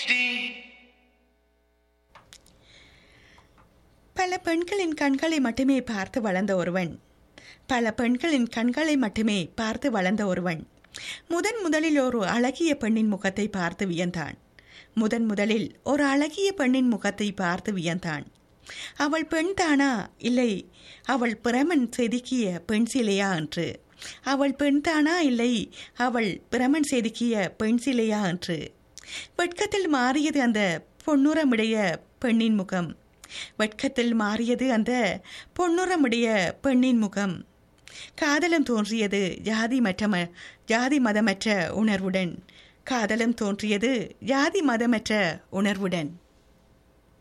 HD. பல பெண்களின் கண்களை மட்டுமே பார்த்து வளர்ந்த ஒருவன் பல பெண்களின் கண்களை மட்டுமே பார்த்து வளர்ந்த ஒருவன் முதன் முதலில் ஒரு அழகிய பெண்ணின் முகத்தை பார்த்து வியந்தான் முதன் முதலில் ஒரு அழகிய பெண்ணின் முகத்தை பார்த்து வியந்தான் அவள் பெண் தானா இல்லை அவள் பிரமன் செதுக்கிய பெண் சிலையா என்று அவள் பெண் தானா இல்லை அவள் பிரமன் செதுக்கிய பெண் சிலையா என்று வெட்கத்தில் மாறியது அந்த பொன்னுரமுடைய பெண்ணின் முகம் வெட்கத்தில் மாறியது அந்த பொன்னுரமுடைய பெண்ணின் முகம் காதலம் தோன்றியது ஜாதி மற்ற ம- ஜாதி மதமற்ற உணர்வுடன் காதலம் தோன்றியது ஜாதி மதமற்ற உணர்வுடன்